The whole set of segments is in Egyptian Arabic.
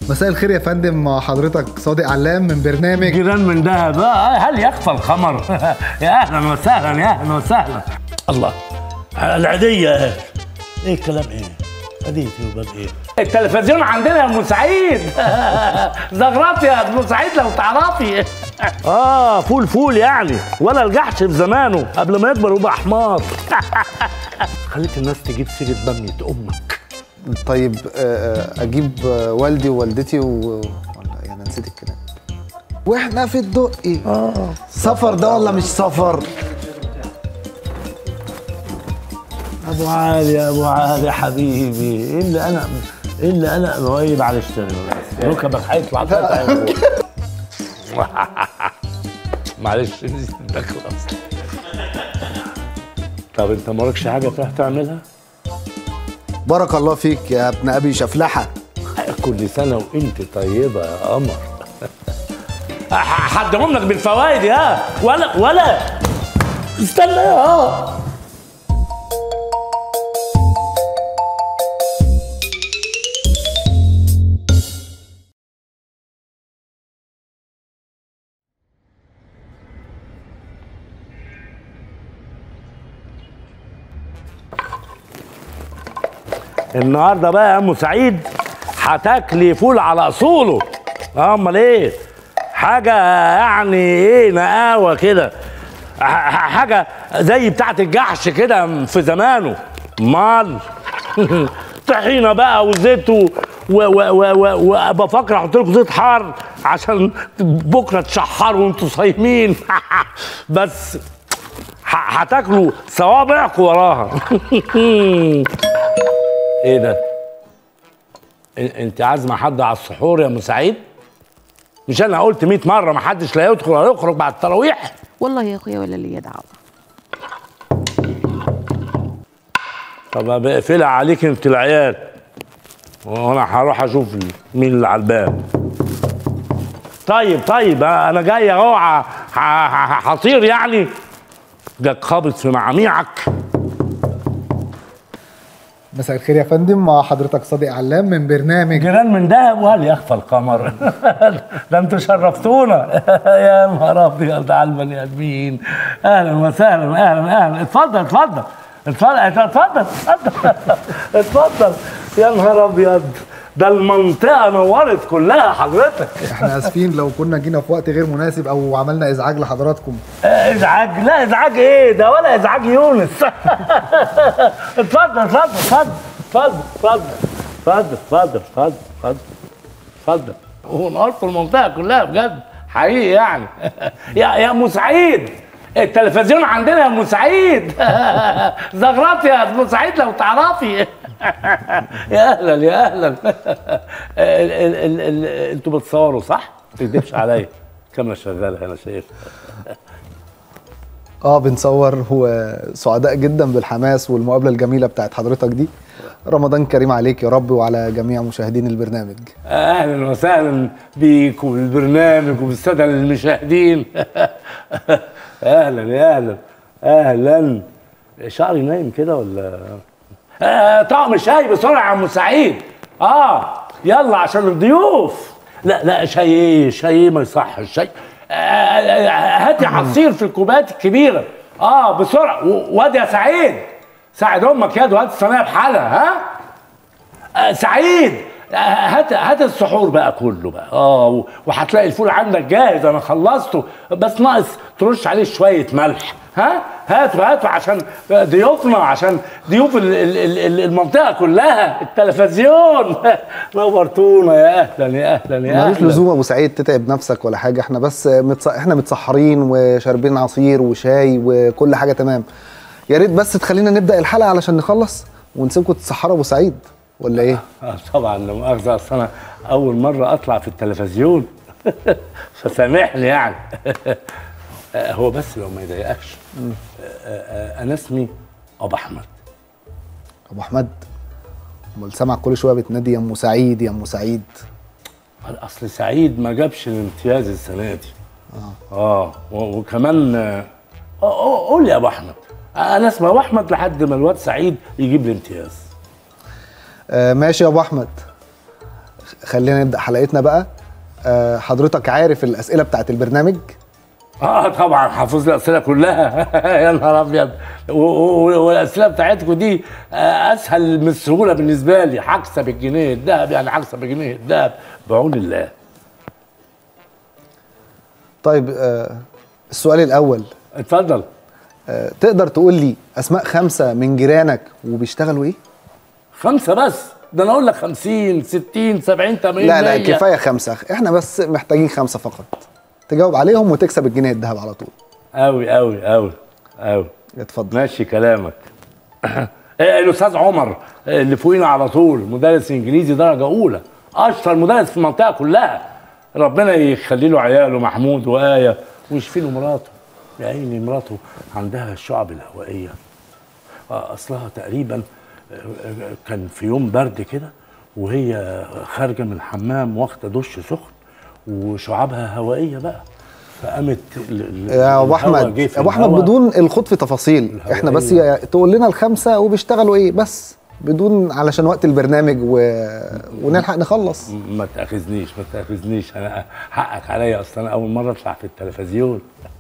مساء الخير يا فندم مع حضرتك صادق علام من برنامج جيران من دهب آه، هل يخفى القمر يا اهلا وسهلا يا اهلا وسهلا الله العيديه اهي ايه الكلام ايه هديتي وباب ايه التلفزيون عندنا يا ام سعيد زغرتي يا ام سعيد لو تعرفي اه فول فول يعني ولا الجحش في زمانه قبل ما يكبر ويبقى حمار خليت الناس تجيب سيره باميه امك طيب آه، آه، اجيب آه، والدي ووالدتي و... ولا يعني نسيت الكلام واحنا في الدقي اه سفر ده ولا مش سفر ابو علي يا ابو علي حبيبي ايه اللي انا ايه اللي انا قريب على اشتري ركبك هيطلع فتح معلش نسيت الدخل اصلا طب انت مالكش حاجه تروح تعملها؟ بارك الله فيك يا ابن ابي شفلحه كل سنه وانت طيبه يا قمر هحدهم لك بالفوائد يا ولا ولا استنى يا النهارده بقى يا ام سعيد هتاكلي فول على اصوله امال ايه حاجه يعني ايه نقاوه كده ح- ح- حاجه زي بتاعه الجحش كده في زمانه مال طحينه بقى وزيت و- و- و- و- و- وبفكر احط لكم زيت حار عشان بكره تشحروا وانتوا صايمين بس ح- هتاكلوا صوابعكم وراها ايه ده؟ إن- انت عازمه حد على السحور يا ام سعيد؟ مش انا قلت 100 مره ما حدش لا يدخل ولا يخرج بعد التراويح؟ والله يا اخويا ولا ليا دعوه طب بقفلها عليك انت العيال وانا هروح اشوف مين اللي على الباب طيب طيب انا جاي اهو ه- ه- ه- هطير يعني جاك خابط في معاميعك مساء الخير يا فندم مع حضرتك صادق علام من برنامج جيران من دهب وهل يخفى القمر ده انتوا شرفتونا يا نهار ابيض على البني ادمين اهلا وسهلا اهلا اهلا اتفضل اتفضل اتفضل اتفضل اتفضل اتفضل يا نهار ابيض ده المنطقه نورت كلها حضرتك احنا اسفين لو كنا جينا في وقت غير مناسب او عملنا ازعاج لحضراتكم آه، ازعاج لا ازعاج ايه ده ولا ازعاج يونس اتفضل اتفضل اتفضل اتفضل اتفضل اتفضل اتفضل اتفضل اتفضل اتفضل ونقرت المنطقه كلها بجد حقيقي يعني يا يا ام سعيد التلفزيون عندنا يا ام سعيد زغرات يا ام سعيد لو تعرفي يا اهلا يا اهلا ال- ال- ال- ال- انتوا بتصوروا صح؟ ما تكذبش عليا الكاميرا شغاله انا شايف اه بنصور وسعداء جدا بالحماس والمقابله الجميله بتاعت حضرتك دي رمضان كريم عليك يا رب وعلى جميع مشاهدين البرنامج اهلا وسهلا بيك وبالبرنامج وبالساده المشاهدين اهلا يا اهلا اهلا شعري نايم كده ولا آه طعم الشاي بسرعه يا عم سعيد اه يلا عشان الضيوف لا لا شاي ايه شاي ايه ما يصحش شاي آه، آه، آه، هاتي عصير في الكوبايات الكبيره اه بسرعه و- واد يا سعيد ساعد امك ياد وهات الصينيه بحالها ها آه، سعيد آه، هات هات السحور بقى كله بقى اه و- وهتلاقي الفول عندك جاهز انا خلصته بس ناقص ترش عليه شويه ملح ها هاتوا هاتوا عشان ضيوفنا عشان ضيوف ال- ال- ال- ال- المنطقه كلها التلفزيون نورتونا يا اهلا يا اهلا يا ملوش اهلا لزوم ابو سعيد تتعب نفسك ولا حاجه احنا بس متص... احنا متسحرين وشاربين عصير وشاي وكل حاجه تمام يا ريت بس تخلينا نبدا الحلقه علشان نخلص ونسيبكم تتسحروا ابو سعيد ولا ايه آه طبعا لا مؤاخذة أصل أنا أول مرة أطلع في التلفزيون فسامحني يعني آه، هو بس لو ما يضايقكش آه، آه، أنا اسمي أبو أحمد ابو احمد امال سامع كل شويه بتنادي يا ام سعيد يا ام سعيد أصل سعيد ما جابش الامتياز السنة دي آه و- وكمان آه، آه، قول لي يا أبو أحمد أنا اسمي أبو أحمد لحد ما الواد سعيد يجيب لي امتياز آه ماشي يا ابو احمد خلينا نبدا حلقتنا بقى آه، حضرتك عارف الاسئله بتاعت البرنامج اه طبعا حافظ الاسئله كلها يا نهار ابيض و- و- والاسئله بتاعتكم دي آه، اسهل من السهوله بالنسبه لي هكسب الجنيه الذهب يعني هكسب الجنيه الذهب بعون الله طيب آه، السؤال الاول اتفضل آه، تقدر تقول لي اسماء خمسه من جيرانك وبيشتغلوا ايه خمسه بس ده انا اقول لك 50 60 70 80 لا لا 100. كفايه خمسه احنا بس محتاجين خمسه فقط تجاوب عليهم وتكسب الجنيه الذهب على طول قوي قوي قوي قوي اتفضل ماشي كلامك إيه، الاستاذ عمر إيه، اللي فوقينا على طول مدرس انجليزي درجه اولى اشطر مدرس في المنطقه كلها ربنا يخلي له عياله محمود وايه ويشفي له مراته يا عيني مراته عندها الشعب الهوائيه آه، اصلها تقريبا آه، آه، كان في يوم برد كده وهي خارجه من الحمام واخده دش سخن وشعابها هوائيه بقى فقامت ال- ال- يا ابو الهوا احمد جه في يا ابو احمد الهوا. بدون الخوض في تفاصيل احنا بس يا- تقول لنا الخمسه وبيشتغلوا ايه بس بدون علشان وقت البرنامج و... ونلحق نخلص ما تاخذنيش ما تاخذنيش انا حقك عليا اصلا انا اول مره اطلع في التلفزيون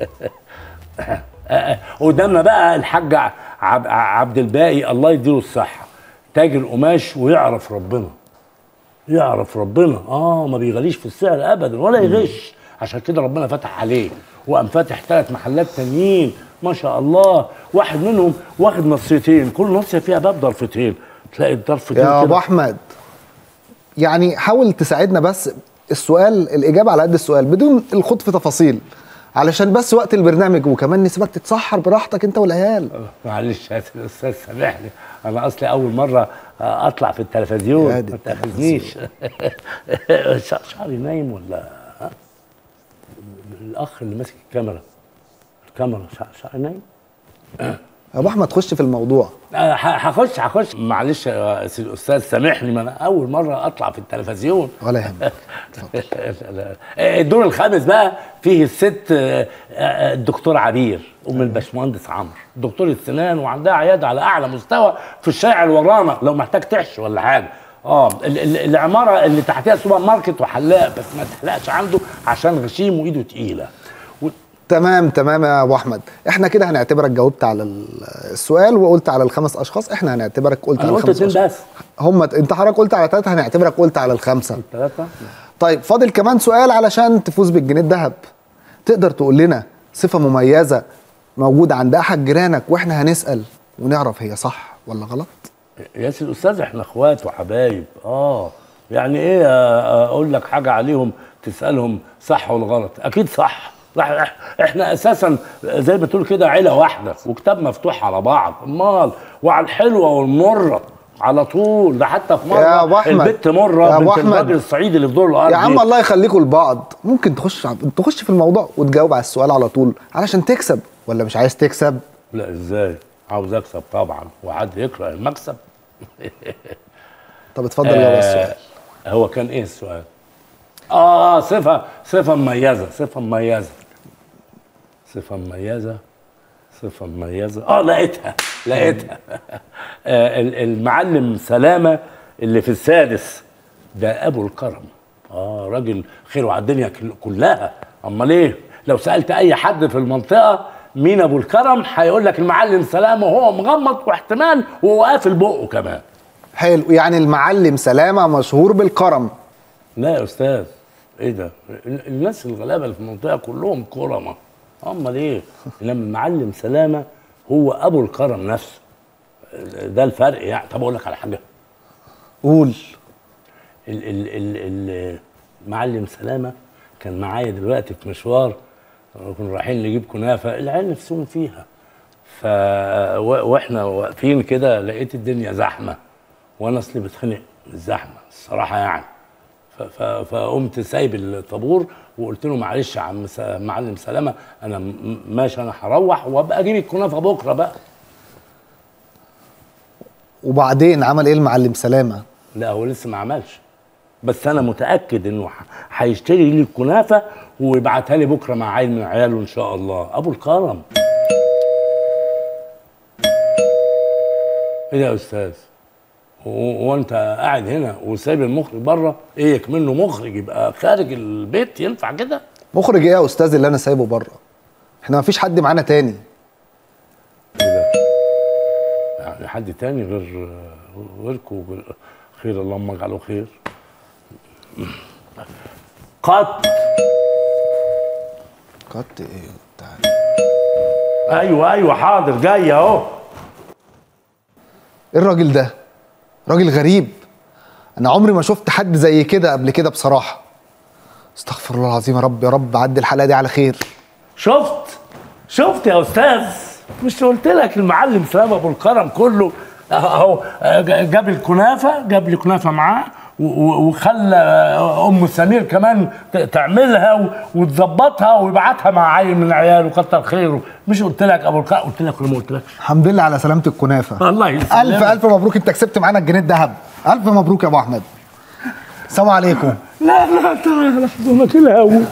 قدامنا بقى الحاج عب عبد الباقي الله يديله الصحه تاجر قماش ويعرف ربنا يعرف ربنا اه ما بيغليش في السعر ابدا ولا يغش عشان كده ربنا فتح عليه وقام فاتح ثلاث محلات تانيين ما شاء الله واحد منهم واخد نصيتين كل نصيه فيها باب ضرفتين تلاقي الضرفتين يا ابو كده احمد يعني حاول تساعدنا بس السؤال الاجابه على قد السؤال بدون الخوض في تفاصيل علشان بس وقت البرنامج وكمان نسيبك تتسحر براحتك انت والعيال معلش يا استاذ سامحني انا اصلي اول مره اطلع في التلفزيون يا دي ما تاخذنيش ش- شعري نايم ولا ها؟ الاخ اللي ماسك الكاميرا الكاميرا شع- شعري نايم يا ابو احمد خش في الموضوع آه، ه- هخش هخش معلش يا سي الاستاذ سامحني ما انا اول مره اطلع في التلفزيون ولا يهمك الدور الخامس بقى فيه الست آه، آه، الدكتور عبير ام الباشمهندس عمرو دكتورة سنان وعندها عياده على اعلى مستوى في الشارع اللي ورانا لو محتاج تحشي ولا حاجه اه ال- ال- العماره اللي تحتها سوبر ماركت وحلاق بس ما تحلقش عنده عشان غشيم وايده تقيله و- تمام تمام يا ابو احمد احنا كده هنعتبرك جاوبت على ال- السؤال وقلت على الخمس اشخاص احنا هنعتبرك قلت انا على قلت الخمس اتنين اشخاص بس هم انت حضرتك قلت على ثلاثه هنعتبرك قلت على الخمسه ثلاثه طيب فاضل كمان سؤال علشان تفوز بالجنيه الذهب تقدر تقول لنا صفه مميزه موجوده عند احد جيرانك واحنا هنسال ونعرف هي صح ولا غلط يا سي الاستاذ احنا اخوات وحبايب اه يعني ايه آه، اقول لك حاجه عليهم تسالهم صح ولا غلط اكيد صح صح إح- احنا اساسا زي ما تقول كده عيله واحده وكتاب مفتوح على بعض امال وعلى الحلوه والمره على طول ده حتى في مره يا أبو أحمد. البت مره يا أبو بنت أحمد. الراجل الصعيدي اللي في دور الارض يا عم دي. الله يخليكم لبعض ممكن تخش تخش في الموضوع وتجاوب على السؤال على طول علشان تكسب ولا مش عايز تكسب لا ازاي عاوز اكسب طبعا وحد يكره المكسب طب اتفضل جاوب على السؤال هو كان ايه السؤال؟ اه صفة صفة مميزة صفة مميزة صفة مميزة صفة مميزة اه لقيتها لقيتها آه ال- المعلم سلامة اللي في السادس ده ابو الكرم اه راجل خيره على الدنيا كل- كلها امال ايه لو سالت اي حد في المنطقه مين ابو الكرم هيقول لك المعلم سلامه وهو مغمض واحتمال وهو قافل بقه كمان حلو يعني المعلم سلامه مشهور بالكرم لا يا استاذ ايه ده ال- الناس الغلابه اللي في المنطقه كلهم كرمه امال ايه انما المعلم سلامه هو ابو الكرم نفسه ده الفرق يعني طب اقول لك على حاجه قول ال- ال- ال- المعلم سلامه كان معايا دلوقتي في مشوار كنا رايحين نجيب كنافه العيال نفسهم فيها ف و- واحنا واقفين كده لقيت الدنيا زحمه وانا اصلي بتخنق من الزحمه الصراحه يعني ف- ف- فقمت سايب الطابور وقلت له معلش يا عم س- معلم سلامه انا م- ماشي انا هروح وابقى اجيب الكنافه بكره بقى وبعدين عمل ايه المعلم سلامه لا هو لسه ما عملش بس انا متاكد انه ح- هيشتري لي الكنافه ويبعتها لي بكره مع عيل من عياله ان شاء الله ابو الكرم ايه ده يا استاذ و- وانت قاعد هنا وسايب المخرج بره ايه منه مخرج يبقى خارج البيت ينفع كده مخرج ايه يا استاذ اللي انا سايبه بره احنا ما فيش حد معانا تاني يعني حد تاني غير غيركم خير اللهم اجعله خير قط قط ايه بتاع ايوه ايوه حاضر جاي اهو ايه الراجل ده راجل غريب انا عمري ما شفت حد زي كده قبل كده بصراحه استغفر الله العظيم يا رب يا رب عدي الحلقه دي على خير شفت شفت يا استاذ مش قلت لك المعلم سلام ابو الكرم كله اهو جاب الكنافه جاب لي كنافه معاه و- و- وخلى ام سمير كمان ت- تعملها و- وتظبطها ويبعتها مع عيل من عياله كتر خيره مش قلت لك ابو الكرم قلت لك ولا ما قلتلكش الحمد لله على سلامه الكنافه الله يسلمك الف الف مبروك انت كسبت معانا الجنيه الذهب الف مبروك يا ابو احمد السلام عليكم لا لا تعالى حضنك الهوى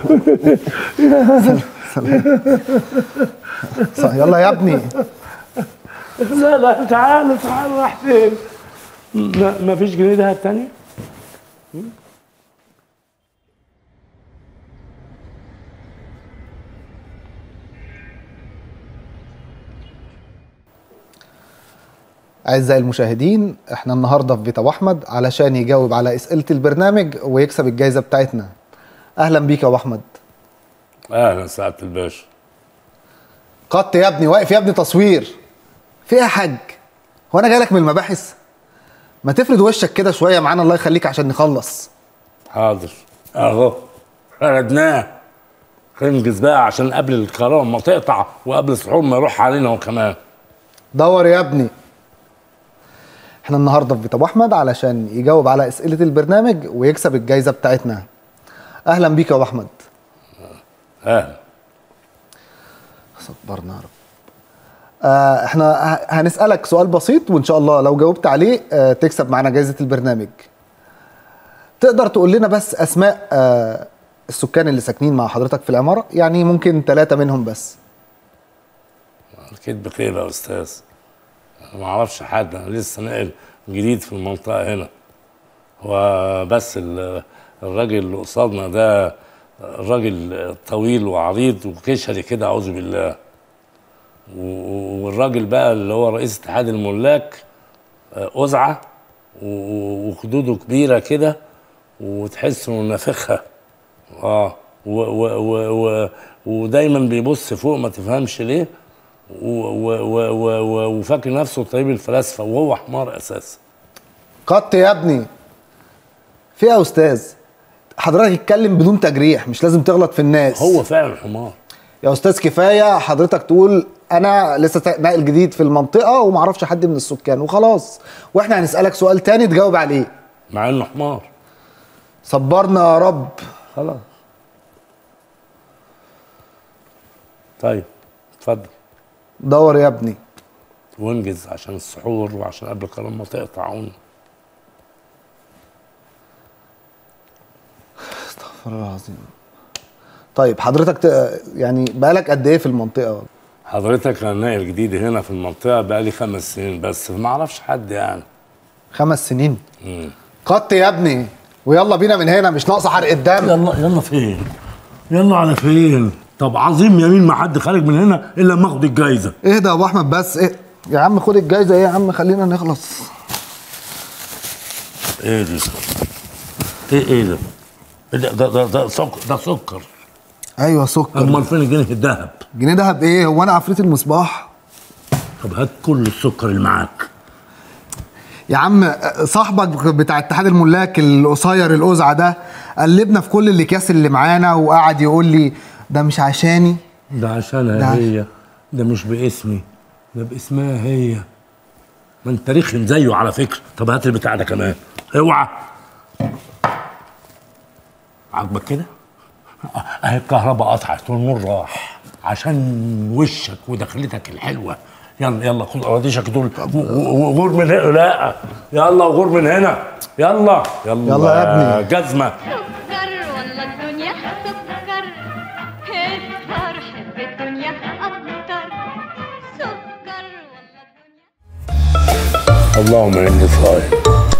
يلا يا ابني لا لا تعالى تعالى راح فين ما, ما فيش جنيه دهب تاني اعزائي المشاهدين احنا النهارده في بيت ابو احمد علشان يجاوب على اسئله البرنامج ويكسب الجائزه بتاعتنا اهلا بيك يا ابو احمد اهلا سعاده الباشا قط يا ابني واقف يا ابني تصوير في ايه يا حاج هو انا جايلك من المباحث ما تفرد وشك كده شويه معانا الله يخليك عشان نخلص حاضر اهو فردناه انجز بقى عشان قبل الكرام ما تقطع وقبل السحور ما يروح علينا هو كمان دور يا ابني احنا النهارده في بيت ابو احمد علشان يجاوب على اسئله البرنامج ويكسب الجائزه بتاعتنا اهلا بيك يا ابو احمد اهلا صبرنا يا رب آه احنا ه- هنسالك سؤال بسيط وان شاء الله لو جاوبت عليه آه تكسب معانا جائزه البرنامج تقدر تقول لنا بس اسماء آه السكان اللي ساكنين مع حضرتك في العماره يعني ممكن ثلاثه منهم بس اكيد بخير يا استاذ انا ما اعرفش حد انا لسه ناقل جديد في المنطقه هنا هو بس ال- الراجل اللي قصادنا ده راجل طويل وعريض وكشري كده اعوذ بالله و- والراجل بقى اللي هو رئيس اتحاد الملاك آه، قزعه و- وخدوده كبيره كده وتحس انه نافخها اه و و و و ودايما بيبص فوق ما تفهمش ليه و و و و و وفاكر نفسه طيب الفلاسفه وهو حمار اساسا قط يا ابني في إيه يا استاذ حضرتك اتكلم بدون تجريح مش لازم تغلط في الناس هو فعلا حمار يا استاذ كفايه حضرتك تقول انا لسه تا- ناقل جديد في المنطقه وما اعرفش حد من السكان وخلاص واحنا هنسالك سؤال تاني تجاوب عليه مع انه حمار صبرنا يا رب خلاص طيب اتفضل دور يا ابني وانجز عشان السحور وعشان قبل الكلام ما تقطعون استغفر الله العظيم طيب حضرتك ت... يعني بقالك قد ايه في المنطقه حضرتك انا ناقل جديد هنا في المنطقه بقالي خمس سنين بس ما اعرفش حد يعني خمس سنين مم. قط يا ابني ويلا بينا من هنا مش ناقصه حرق الدم يلا يلا فين يلا على فين طب عظيم يمين ما حد خارج من هنا الا لما اخد الجايزه اهدى يا ابو احمد بس ايه يا عم خد الجايزه ايه يا عم خلينا نخلص ايه دي ايه ايه ده ده ده ده, ده سكر ده سكر ايوه سكر امال فين الجنيه الذهب جنيه دهب ايه هو انا عفريت المصباح طب هات كل السكر اللي معاك يا عم صاحبك بتاع اتحاد الملاك القصير القزعه ده قلبنا في كل الاكياس اللي معانا وقعد يقول لي ده مش عشاني ده عشانها ده هي ده مش باسمي ده باسمها هي ما انت رخم زيه على فكره طب هات البتاع ده كمان اوعى عاجبك كده اهي الكهرباء قطعت والنور راح عشان وشك ودخلتك الحلوه يلا يلا خد اراضيشك دول و- و- وغور من هنا لا يلا وغور من هنا يلا يلا يلا يا ابني. جزمه سكر والله الدنيا سكر الفرح بالدنيا أكتر سكر والله الدنيا اللهم اني صائم